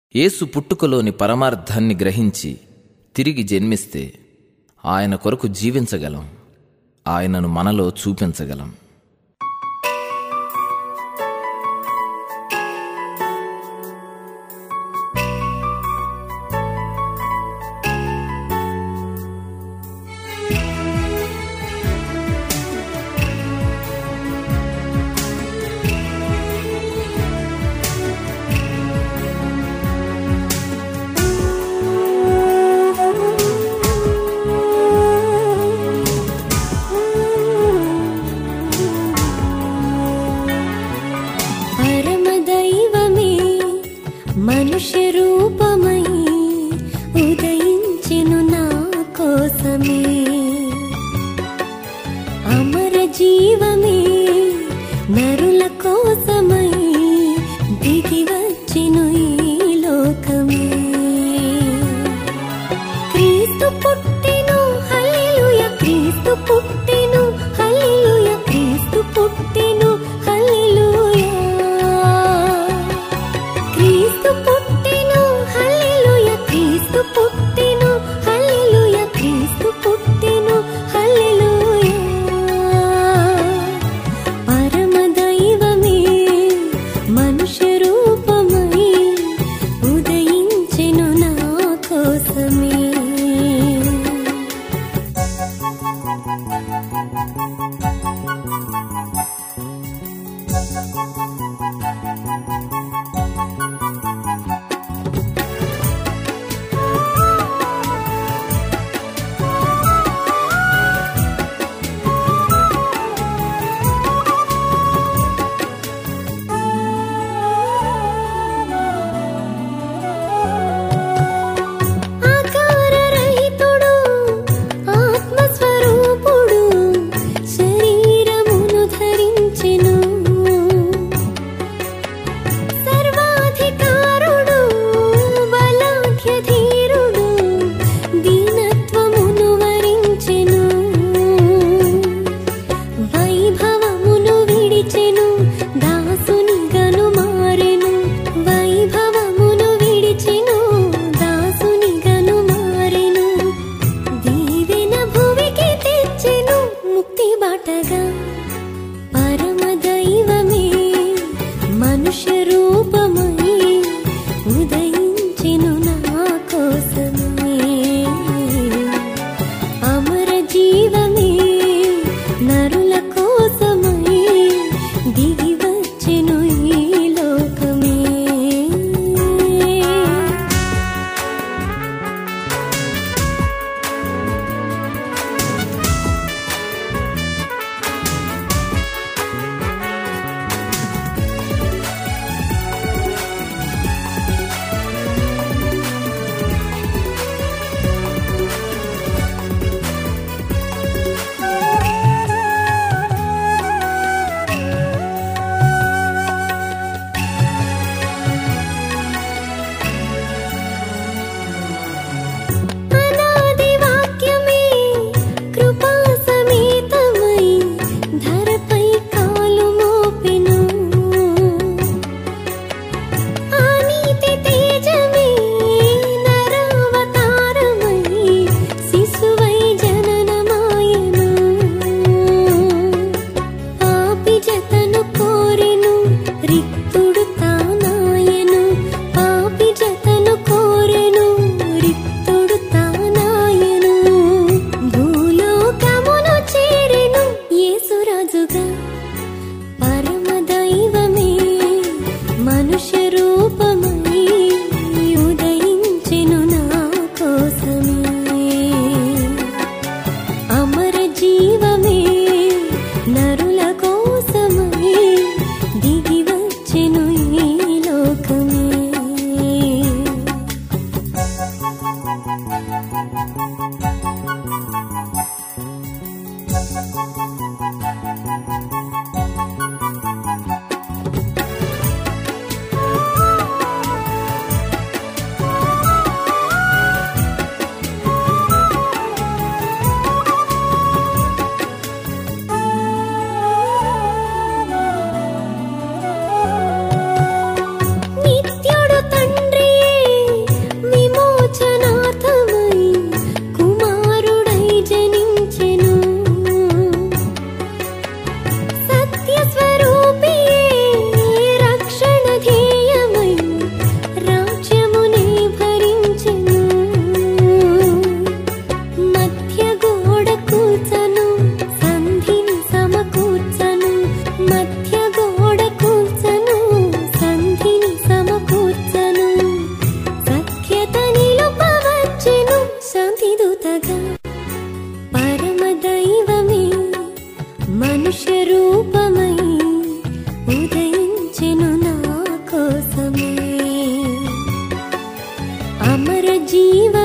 యేసు పుట్టుకలోని పరమార్థాన్ని గ్రహించి తిరిగి జన్మిస్తే ఆయన కొరకు జీవించగలం ఆయనను మనలో చూపించగలం పరమదైవమే మనుష్య రూపమై ఉదయించెను నా కోసమే అమర జీవమే నరుల కోసమై దిగి వచ్చెను ఈ లోకమే క్రీస్తు పుట్టెను హల్లెలూయా క్రీస్తు పుట్టెను హల్లెలూయా క్రీస్తు పుట్టెను హల్లెలూయా క్రీస్తు పుట్టెను హల్లెలూయా క్రీస్తు పుట్టెను హల్లెలూయా క్రీస్తు పుట్టెను హల్లెలూయా పరమదైవమే మనుష్య రూపమై ఉదయించెను నా కోసమే ఆకారరహితుడు ఆత్మస్వరూపుడు శరీరమును ధరించెను సర్వాధికారుడు బలాఢ్యధీరుడు దీనత్వమును వరించెను వైభవమును విడిచెను దాసుని గను మారెను వైభవమును విడిచెను దాసుని గను మారెను దీవెన భువికి తెచ్చెను ముక్తి బాటగా పరమదైవమే మనుష్య రూపమై ఉదయించెను నా కోసమే అమర జీవమే నరుల కోసమై దిగి వచ్చెను ఈ లోకమే జీవ